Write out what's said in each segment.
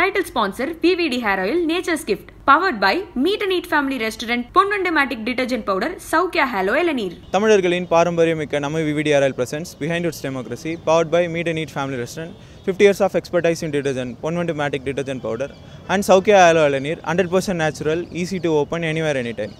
Title sponsor PVD Hair Oil Nature's Gift. Powered by Meet and Eat Family Restaurant, Ponnundamatic Detergent Powder, Saukya Halo Elanir. தமிழர்களின் பாரம்பரியமிக்க நம்ம VVDRL presents behind it's democracy powered by meat and eat family restaurant fifty years of expertise in detergent Ponvandu matic detergent powder and Soukhya aloe Elanir hundred percent natural easy to open anywhere any time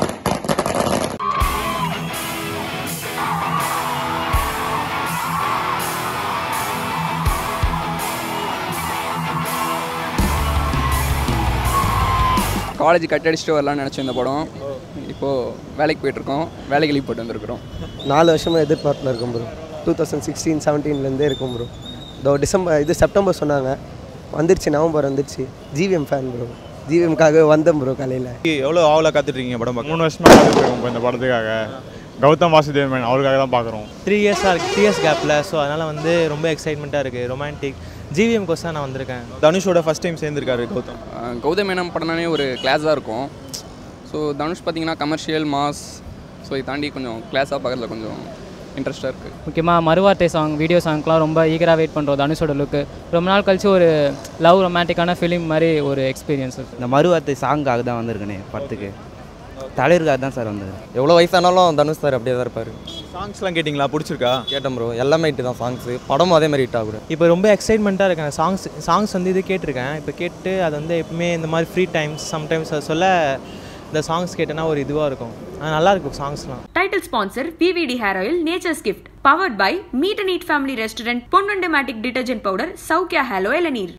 college cut அடிச்சுட்டு வரலாம்னு நினச்சோம் இந்த படம் இப்போது வேலைக்கு போயிட்டுருக்கோம் வேலைக்கு leave போட்டு வந்திருக்கிறோம் நாலு வருஷமாக எதிர்பார்ப்பில் இருக்கும் ப்ரோ டூ தௌசண்ட் சிக்ஸ்டீன் செவன்டீன்லேருந்தே இருக்கும் ப்ரோ இதோ டிசம்பர் இது செப்டம்பர் சொன்னாங்க வந்துருச்சு நவம்பர் வந்துருச்சு ஜிவிஎம் ஃபேன் ப்ரோ ஜிவிஎம்காக வந்தேன் ப்ரோ காலையில் எவ்வளோ ஆவலாக காத்துட்ருக்கீங்க படம் பார்க்க மூணு வருஷமாக பார்த்துருக்கோம் இப்போ இந்த படத்துக்காக கௌதம் வாசுதேவ் மேன் அவருக்காக தான் பார்க்குறோம் த்ரீ இயர்ஸாக இருக்குது த்ரீ இயர்ஸ் கேப்பில் ஸோ அதனால் வந்து ரொம்ப எக்ஸைட்மெண்ட்டாக இருக்குது ரொமான்டிக் ஜிவிஎம் கோஸ் நான் வந்திருக்கேன் தனுஷோட ஃபஸ்ட் டைம் சேர்ந்திருக்காரு கௌதம் அஹ் கௌதம் மேனன் படம்னாலே ஒரு கிளாஸாக இருக்கும் ஸோ தனுஷ் பார்த்தீங்கன்னா கமர்ஷியல் மாஸ் ஸோ இதை தாண்டி கொஞ்சம் கிளாஸாக பார்க்குறதுல கொஞ்சம் இன்ட்ரெஸ்ட்டாக இருக்குது முக்கியமாக மறுவார்த்தை சாங் வீடியோ சாங்க்லாம் ரொம்ப ஈகராக வெயிட் பண்ணுறோம் தனுஷோட லுக்கு ரொம்ப நாள் கழிச்சு ஒரு லவ் ரொமான்டிக்கான ஃபிலிம் மாதிரி ஒரு எக்ஸ்பீரியன்ஸ் இந்த மறுவார்த்தை சாங்காக தான் வந்திருக்கேனே படத்துக்கு தலைவருக்காக தான் சார் வந்தது எவ்வளோ வயசானாலும் தனுஷ் சார் அப்படியே தான் இருப்பார் சாங்ஸ்லாம் கேட்டிங்களா பிடிச்சிருக்கா கேட்டேன் ப்ரோ எல்லாமே ஹிட் தான் சாங்ஸு படமும் அதே மாதிரி ஹிட் ஆகும் இப்போ ரொம்ப எக்ஸைட்மெண்ட்டாக இருக்கேன் சாங்ஸ் சாங்ஸ் வந்து இது கேட்டிருக்கேன் இப்போ கேட்டு அது வந்து எப்பவுமே இந்த மாதிரி ஃப்ரீ டைம்ஸ் சம்டைம்ஸ் அது சொல்ல இந்த சாங்ஸ் கேட்டேன்னா ஒரு இதுவாக இருக்கும் அது நல்லா இருக்கும் சாங்ஸ்லாம் Title sponsor PVD Hair Oil Nature's Gift. Powered by Meet and Eat Family Restaurant, Ponnundamatic Detergent Powder, Saukya Halo Elanir.